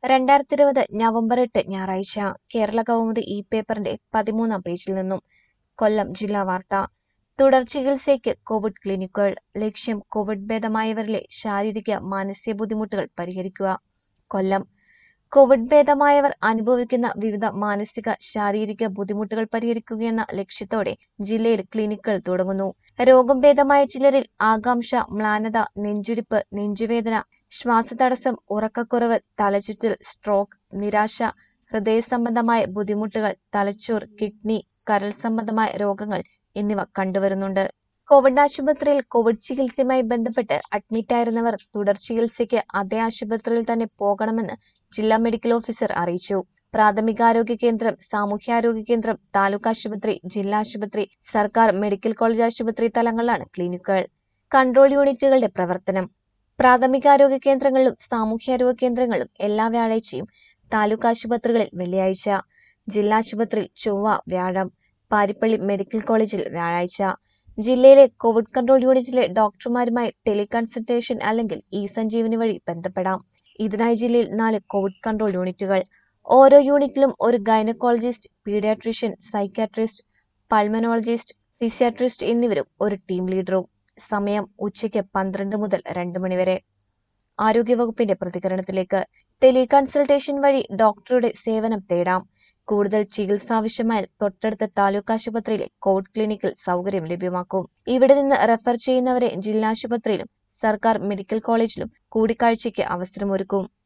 രണ്ടായിരത്തി ഇരുപത് നവംബർ എട്ട് ഞായറാഴ്ച കേരള കൗമുദി ഇ പേപ്പറിന്റെ പതിമൂന്നാം പേജിൽ നിന്നും കൊല്ലം ജില്ലാ വാർത്ത തുടർ ചികിത്സയ്ക്ക് കോവിഡ് ക്ലിനിക്കുകൾ ലക്ഷ്യം കോവിഡ് ഭേദമായവരിലെ ശാരീരിക മാനസിക ബുദ്ധിമുട്ടുകൾ പരിഹരിക്കുക കൊല്ലം കോവിഡ് ഭേദമായവർ അനുഭവിക്കുന്ന വിവിധ മാനസിക ശാരീരിക ബുദ്ധിമുട്ടുകൾ പരിഹരിക്കുകയെന്ന ലക്ഷ്യത്തോടെ ജില്ലയിൽ ക്ലിനിക്കുകൾ തുടങ്ങുന്നു രോഗം ഭേദമായ ചിലരിൽ ആകാംക്ഷ മ്ലാനത നെഞ്ചിടിപ്പ് നെഞ്ചുവേദന ശ്വാസതടസ്സം ഉറക്കക്കുറവ് തലചുറ്റൽ സ്ട്രോക്ക് നിരാശ ഹൃദയ സംബന്ധമായ ബുദ്ധിമുട്ടുകൾ തലച്ചോർ കിഡ്നി കരൾ സംബന്ധമായ രോഗങ്ങൾ എന്നിവ കണ്ടുവരുന്നുണ്ട് കോവിഡ് ആശുപത്രിയിൽ കോവിഡ് ചികിത്സയുമായി ബന്ധപ്പെട്ട് അഡ്മിറ്റായിരുന്നവർ തുടർ ചികിത്സയ്ക്ക് അതേ ആശുപത്രിയിൽ തന്നെ പോകണമെന്ന് ജില്ലാ മെഡിക്കൽ ഓഫീസർ അറിയിച്ചു പ്രാഥമികാരോഗ്യ കേന്ദ്രം സാമൂഹ്യാരോഗ്യ കേന്ദ്രം താലൂക്ക് ആശുപത്രി ജില്ലാ ആശുപത്രി സർക്കാർ മെഡിക്കൽ കോളേജ് ആശുപത്രി തലങ്ങളിലാണ് ക്ലിനിക്കുകൾ കൺട്രോൾ യൂണിറ്റുകളുടെ പ്രവർത്തനം പ്രാഥമികാരോഗ്യ കേന്ദ്രങ്ങളിലും സാമൂഹ്യാരോഗ്യ കേന്ദ്രങ്ങളിലും എല്ലാ വ്യാഴാഴ്ചയും താലൂക്ക് ആശുപത്രികളിൽ വെള്ളിയാഴ്ച ജില്ലാ ആശുപത്രിയിൽ ചൊവ്വ വ്യാഴം പാരിപ്പള്ളി മെഡിക്കൽ കോളേജിൽ വ്യാഴാഴ്ച ജില്ലയിലെ കോവിഡ് കൺട്രോൾ യൂണിറ്റിലെ ഡോക്ടർമാരുമായി ടെലികൺസൾട്ടേഷൻ അല്ലെങ്കിൽ ഇ സഞ്ജീവനി വഴി ബന്ധപ്പെടാം ഇതിനായി ജില്ലയിൽ നാല് കോവിഡ് കൺട്രോൾ യൂണിറ്റുകൾ ഓരോ യൂണിറ്റിലും ഒരു gynaecologist paediatrician psychiatrist pulmonologist physiatrist എന്നിവരും ഒരു ടീം ലീഡറും സമയം ഉച്ചയ്ക്ക് പന്ത്രണ്ട് മുതൽ രണ്ട് മണിവരെ ആരോഗ്യവകുപ്പിന്റെ പ്രതികരണത്തിലേക്ക് ടെലികൺസൾട്ടേഷൻ വഴി ഡോക്ടറുടെ സേവനം തേടാം കൂടുതൽ ചികിത്സ ആവശ്യമായാൽ തൊട്ടടുത്ത താലൂക്ക് ആശുപത്രിയിലെ കോവിഡ് ക്ലിനിക്കിൽ സൗകര്യം ലഭ്യമാക്കും ഇവിടെ നിന്ന് റെഫർ ചെയ്യുന്നവരെ ജില്ലാ ആശുപത്രിയിലും സർക്കാർ മെഡിക്കൽ കോളേജിലും കൂടിക്കാഴ്ചയ്ക്ക് അവസരമൊരുക്കും